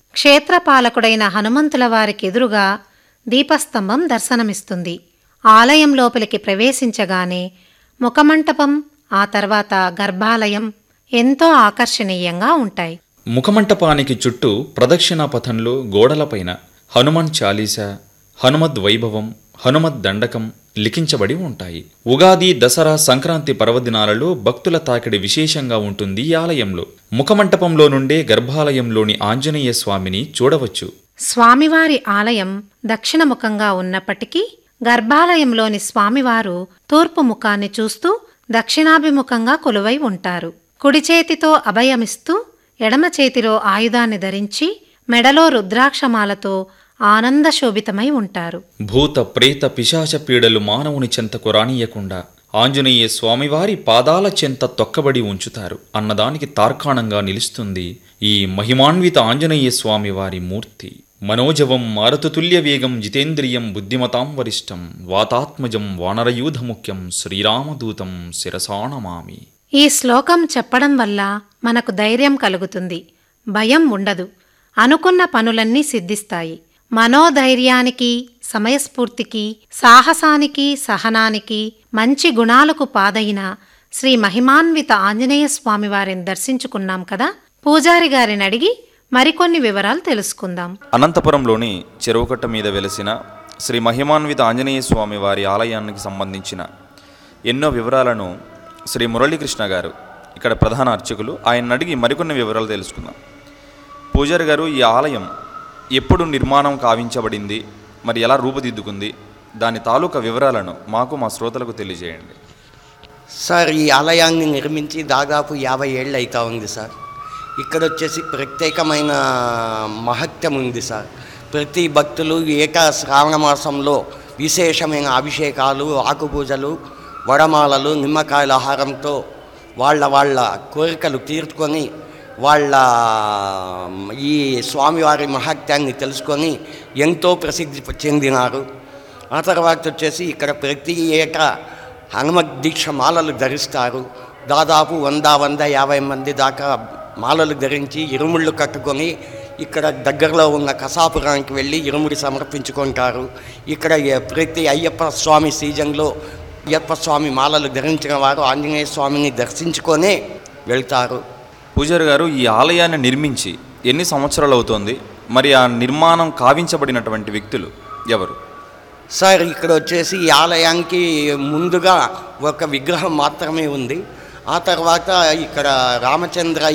క్షేత్రపాలకుడైన హనుమంతుల వారికి ఎదురుగా దీపస్తంభం దర్శనమిస్తుంది ఆలయం లోపలికి ప్రవేశించగానే ముఖమంటపం ఆ తర్వాత గర్భాలయం ఎంతో ఆకర్షణీయంగా ఉంటాయి ముఖమంటపానికి చుట్టూ ప్రదక్షిణా పథంలో గోడలపైన హనుమాన్ చాలీసా హనుమద్ వైభవం హనుమద్ దండకం లిఖించబడి ఉంటాయి ఉగాది దసరా సంక్రాంతి పర్వదినాలలో భక్తుల తాకిడి విశేషంగా ఉంటుంది ఈ ఆలయంలో ముఖమంటపంలో నుండే గర్భాలయంలోని ఆంజనేయ స్వామిని చూడవచ్చు స్వామివారి ఆలయం దక్షిణముఖంగా ఉన్నప్పటికీ గర్భాలయంలోని స్వామివారు తూర్పు ముఖాన్ని చూస్తూ దక్షిణాభిముఖంగా కొలువై ఉంటారు కుడి చేతితో అభయమిస్తూ ఎడమ చేతిలో ఆయుధాన్ని ధరించి మెడలో రుద్రాక్షమాలతో ఆనందశోభితమై ఉంటారు భూత ప్రేత పిశాచ పీడలు మానవుని చెంతకు రానియకుండా ఆంజనేయ స్వామివారి పాదాల చెంత తొక్కబడి ఉంచుతారు అన్నదానికి తార్కాణంగా నిలుస్తుంది ఈ మహిమాన్విత ఆంజనేయ స్వామివారి మూర్తి మనోజవం మారుతుల్య వేగం జితేంద్రియం బుద్ధిమతాం వరిష్టం వాతాత్మజం వానరయూధముఖ్యం శ్రీరామదూతం శిరసాణమామి ఈ శ్లోకం చెప్పడం వల్ల మనకు ధైర్యం కలుగుతుంది భయం ఉండదు అనుకున్న పనులన్నీ సిద్ధిస్తాయి మనోధైర్యానికి సమయస్ఫూర్తికి సాహసానికి సహనానికి మంచి గుణాలకు పాదైన శ్రీ మహిమాన్విత ఆంజనేయ స్వామి వారిని దర్శించుకున్నాం కదా పూజారి గారిని అడిగి మరికొన్ని వివరాలు తెలుసుకుందాం అనంతపురంలోని చెరువుకట్ట మీద వెలసిన శ్రీ మహిమాన్విత ఆంజనేయ స్వామి వారి ఆలయానికి సంబంధించిన ఎన్నో వివరాలను శ్రీ మురళీకృష్ణ గారు ఇక్కడ ప్రధాన అర్చకులు ఆయన అడిగి మరికొన్ని వివరాలు తెలుసుకుందాం పూజారి గారు ఈ ఆలయం ఎప్పుడు నిర్మాణం కావించబడింది మరి ఎలా రూపుదిద్దుకుంది దాని తాలూకా వివరాలను మాకు మా శ్రోతలకు తెలియజేయండి సార్ ఈ ఆలయాన్ని నిర్మించి దాదాపు యాభై ఏళ్ళు అవుతా ఉంది సార్ ఇక్కడ వచ్చేసి ప్రత్యేకమైన మహత్యం ఉంది సార్ ప్రతి భక్తులు ఏక శ్రావణ మాసంలో విశేషమైన అభిషేకాలు ఆకుపూజలు వడమాలలు నిమ్మకాయల ఆహారంతో వాళ్ళ వాళ్ళ కోరికలు తీర్చుకొని వాళ్ళ ఈ స్వామివారి మహత్యాన్ని తెలుసుకొని ఎంతో ప్రసిద్ధి చెందినారు ఆ తర్వాత వచ్చేసి ఇక్కడ ప్రతి ఏటా హనుమత్ దీక్ష మాలలు ధరిస్తారు దాదాపు వంద వంద యాభై మంది దాకా మాలలు ధరించి ఇరుముళ్ళు కట్టుకొని ఇక్కడ దగ్గరలో ఉన్న కసాపురానికి వెళ్ళి ఇరుముడి సమర్పించుకుంటారు ఇక్కడ ఏ- ప్రతి అయ్యప్ప స్వామి సీజన్లో అయ్యప్ప స్వామి మాలలు ధరించిన వారు ఆంజనేయ స్వామిని దర్శించుకొనే వెళ్తారు పూజారి గారు ఈ ఆలయాన్ని నిర్మించి ఎన్ని సంవత్సరాలు అవుతోంది మరి ఆ నిర్మాణం కావించబడినటువంటి వ్యక్తులు ఎవరు సార్ ఇక్కడ వచ్చేసి ఈ ఆలయానికి ముందుగా ఒక విగ్రహం మాత్రమే ఉంది ఆ తర్వాత ఇక్కడ రామచంద్ర